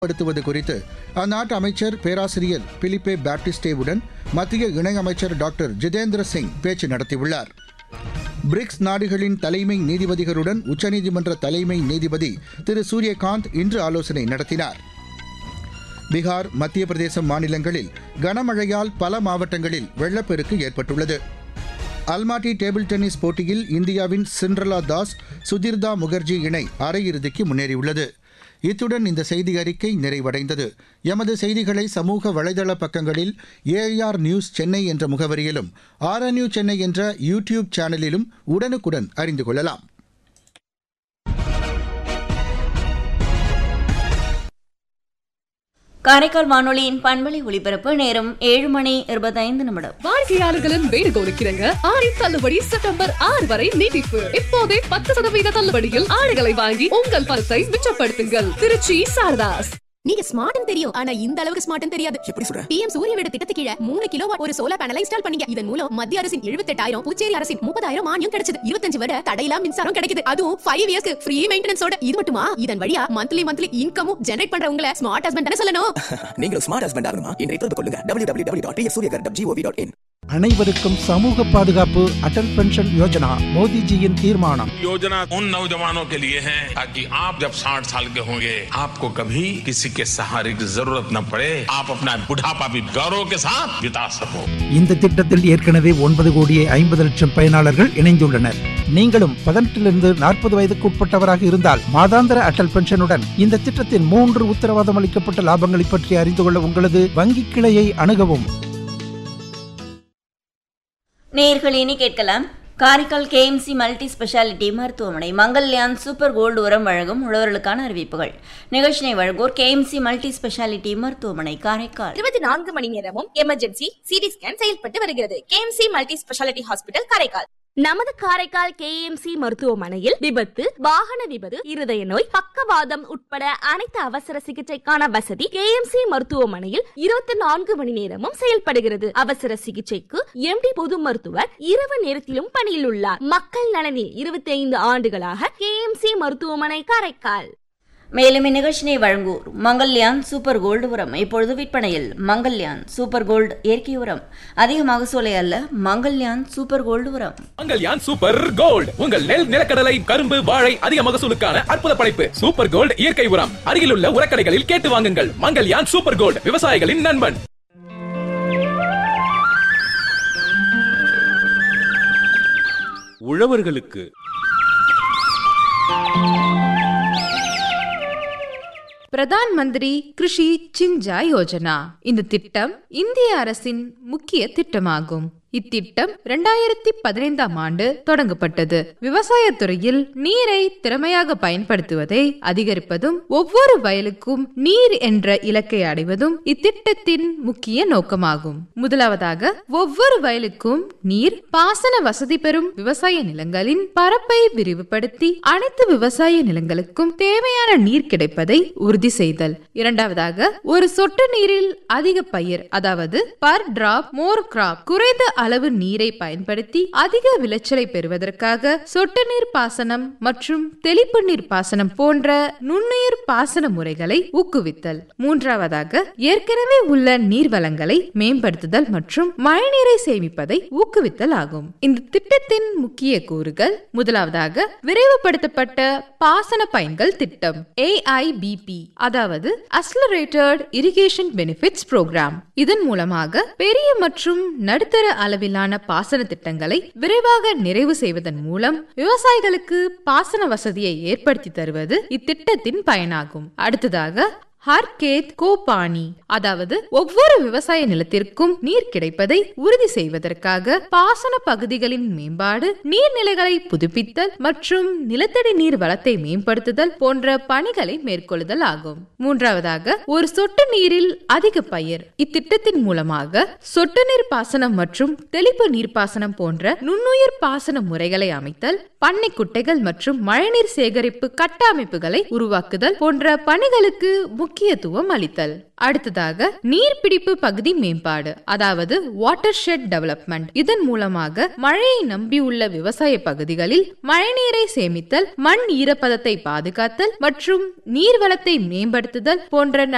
படுத்துவது குறித்து அந்நாட்டு அமைச்சர் பேராசிரியர் பிலிப்பே பாப்டிஸ்டேவுடன் மத்திய இணையமைச்சர் டாக்டர் ஜிதேந்திர சிங் பேச்சு நடத்தியுள்ளார் பிரிக்ஸ் நாடுகளின் தலைமை நீதிபதிகளுடன் உச்சநீதிமன்ற தலைமை நீதிபதி திரு சூரியகாந்த் இன்று ஆலோசனை நடத்தினார் பீகார் மத்திய பிரதேசம் மாநிலங்களில் கனமழையால் பல மாவட்டங்களில் வெள்ளப்பெருக்கு ஏற்பட்டுள்ளது அல்மாட்டி டேபிள் டென்னிஸ் போட்டியில் இந்தியாவின் சிண்ட்ரலா தாஸ் சுதிர்தா முகர்ஜி இணை அரையிறுதிக்கு முன்னேறியுள்ளது இத்துடன் இந்த செய்தி அறிக்கை நிறைவடைந்தது எமது செய்திகளை சமூக வலைதள பக்கங்களில் ஏஆர் நியூஸ் சென்னை என்ற முகவரியிலும் ஆர்என்யூ சென்னை என்ற யூடியூப் சேனலிலும் உடனுக்குடன் அறிந்து கொள்ளலாம் காரைக்கால் வானொலியின் பண்பலை ஒளிபரப்பு நேரம் ஏழு மணி இருபத்தைந்து நிமிடம் வாடிக்கையாளர்களின் வேண்டுகோளுக்கிறங்க ஆடி தள்ளுபடி செப்டம்பர் ஆறு வரை நீட்டிப்பு இப்போதே பத்து சதவீத தள்ளுபடியில் ஆடைகளை வாங்கி உங்கள் பணத்தை மிச்சப்படுத்துங்கள் திருச்சி சாரதாஸ் நீங்க ஸ்மார்ட்னு தெரியும் ஆனா இந்த அளவுக்கு ஸ்மார்ட்னு தெரியாது எப்படி சொல்ற பிஎம் சூரிய வீடு திட்டத்துக்கு கீழ மூணு கிலோ ஒரு சோலார் பேனலை இன்ஸ்டால் பண்ணீங்க இதன் மூலம் மத்திய அரசின் எழுபத்தெட்டாயிரம் புதுச்சேரி அரசின் முப்பதாயிரம் மானியம் கிடைச்சது இருபத்தஞ்சு வரை தடையில்லா மின்சாரம் கிடைக்குது அதுவும் ஃபைவ் இயர்ஸ்க்கு ஃப்ரீ மெயின்டெனன்ஸோட இது மட்டுமா இதன் வழியா மந்த்லி மந்த்லி இன்கமும் ஜெனரேட் பண்றவங்கள ஸ்மார்ட் ஹஸ்பண்ட் தானே சொல்லணும் நீங்கள் ஸ்மார்ட் ஹஸ்பண்ட் ஆகணுமா இன்றைய தொடர்பு கொள்ளுங்க W W W dot Suryaghar dot gov dot in அனைவருக்கும் சமூக பாதுகாப்பு அடல் பென்ஷன் யோஜனா மோடிஜியின் தீர்மானம் योजना उन नौजवानों के लिए है ताकि आप जब 60 साल के होंगे आपको कभी किसी के सहारे की जरूरत न पड़े आप अपना बुढ़ापा भी गौरव के साथ बिता सको இந்த திட்டத்தில் ஏற்கனவே ஒன்பது கோடியே ஐம்பது லட்சம் பயனாளர்கள் இணைந்துள்ளனர் நீங்களும் பதினெட்டிலிருந்து நாற்பது வயதுக்கு உட்பட்டவராக இருந்தால் மாதாந்திர அடல் பென்ஷனுடன் இந்த திட்டத்தின் மூன்று உத்தரவாதம் அளிக்கப்பட்ட லாபங்களை பற்றி அறிந்து கொள்ள உங்களது வங்கி கிளையை அணுகவும் நேர்கள் இனி கேட்கலாம் காரைக்கால் கேஎம்சி மல்டி ஸ்பெஷாலிட்டி மருத்துவமனை மங்கல்யான் சூப்பர் கோல்டு உரம் வழங்கும் உழவர்களுக்கான அறிவிப்புகள் நிகழ்ச்சியை வழங்குவோர் கேஎம்சி மல்டி ஸ்பெஷாலிட்டி மருத்துவமனை காரைக்கால் இருபத்தி நான்கு மணி நேரமும் எமர்ஜென்சி சிடி ஸ்கேன் செயல்பட்டு வருகிறது KMC multi specialty hospital Karaikal நமது காரைக்கால் கேஎம்சி மருத்துவமனையில் விபத்து வாகன விபத்து இருதய நோய் பக்கவாதம் உட்பட அனைத்து அவசர சிகிச்சைக்கான வசதி கேஎம்சி மருத்துவமனையில் இருபத்தி நான்கு மணி நேரமும் செயல்படுகிறது அவசர சிகிச்சைக்கு எம்டி பொது மருத்துவர் இரவு நேரத்திலும் பணியில் உள்ளார் மக்கள் நலனில் இருபத்தி ஐந்து ஆண்டுகளாக கேஎம்சி மருத்துவமனை காரைக்கால் மேலும் இந்நிகழ்ச்சியை வழங்குவோர் மங்கல்யான் சூப்பர் கோல்டு உரம் இப்பொழுது விற்பனையில் மங்கல்யான் சூப்பர் கோல்டு இயற்கை உரம் அதிக மகசூலை அல்ல மங்கல்யான் சூப்பர் கோல்டு உரம் மங்கல்யான் சூப்பர் கோல்ட் உங்கள் நெல் நிலக்கடலை கரும்பு வாழை அதிக மகசூலுக்கான அற்புத படைப்பு சூப்பர் கோல்ட் இயற்கை உரம் அருகிலுள்ள உரக்கடைகளில் கேட்டு வாங்குங்கள் மங்கல்யான் சூப்பர் கோல்ட் விவசாயிகளின் நண்பன் உழவர்களுக்கு பிரதான் மந்திரி கிருஷி சிஞ்சா யோஜனா இந்த திட்டம் இந்திய அரசின் முக்கிய திட்டமாகும் இத்திட்டம் இரண்டாயிரத்தி பதினைந்தாம் ஆண்டு தொடங்கப்பட்டது விவசாயத்துறையில் நீரை திறமையாக பயன்படுத்துவதை அதிகரிப்பதும் ஒவ்வொரு வயலுக்கும் நீர் என்ற இலக்கை அடைவதும் இத்திட்டத்தின் முக்கிய நோக்கமாகும் முதலாவதாக ஒவ்வொரு வயலுக்கும் நீர் பாசன வசதி பெறும் விவசாய நிலங்களின் பரப்பை விரிவுபடுத்தி அனைத்து விவசாய நிலங்களுக்கும் தேவையான நீர் கிடைப்பதை உறுதி செய்தல் இரண்டாவதாக ஒரு சொட்டு நீரில் அதிக பயிர் அதாவது பர் டிராப் மோர் கிராப் குறைந்த அளவு நீரை பயன்படுத்தி அதிக விளைச்சலை பெறுவதற்காக சொட்டு நீர் பாசனம் மற்றும் தெளிப்பு நீர் பாசனம் போன்ற நுண்ணுயிர் பாசன முறைகளை ஊக்குவித்தல் மூன்றாவதாக ஏற்கனவே உள்ள நீர் வளங்களை மேம்படுத்துதல் மற்றும் மழைநீரை சேமிப்பதை ஊக்குவித்தல் ஆகும் இந்த திட்டத்தின் முக்கிய கூறுகள் முதலாவதாக விரைவுபடுத்தப்பட்ட பாசன பயன்கள் திட்டம் ஏஐபிபி அதாவது அஸ்லரேட்டட் இரிகேஷன் பெனிஃபிட்ஸ் புரோகிராம் இதன் மூலமாக பெரிய மற்றும் நடுத்தர அளவிலான பாசன திட்டங்களை விரைவாக நிறைவு செய்வதன் மூலம் விவசாயிகளுக்கு பாசன வசதியை ஏற்படுத்தி தருவது இத்திட்டத்தின் பயனாகும் அடுத்ததாக ஹர்கேத் கோபானி அதாவது ஒவ்வொரு விவசாய நிலத்திற்கும் நீர் கிடைப்பதை உறுதி செய்வதற்காக பாசன பகுதிகளின் மேம்பாடு நீர்நிலைகளை புதுப்பித்தல் மற்றும் நிலத்தடி நீர் வளத்தை மேம்படுத்துதல் போன்ற பணிகளை மேற்கொள்ளுதல் ஆகும் மூன்றாவதாக ஒரு சொட்டு நீரில் அதிக பயிர் இத்திட்டத்தின் மூலமாக சொட்டு நீர் பாசனம் மற்றும் தெளிப்பு நீர்ப்பாசனம் போன்ற நுண்ணுயிர் பாசன முறைகளை அமைத்தல் பண்ணை குட்டைகள் மற்றும் மழைநீர் சேகரிப்பு கட்டமைப்புகளை உருவாக்குதல் போன்ற பணிகளுக்கு முக்கியத்துவம் அளித்தல் அடுத்ததாக நீர்பிடிப்பு பகுதி மேம்பாடு அதாவது வாட்டர் ஷெட் டெவலப்மெண்ட் இதன் மூலமாக மழையை நம்பியுள்ள விவசாய பகுதிகளில் மழைநீரை சேமித்தல் மண் ஈரப்பதத்தை பாதுகாத்தல் மற்றும் நீர்வளத்தை மேம்படுத்துதல் போன்ற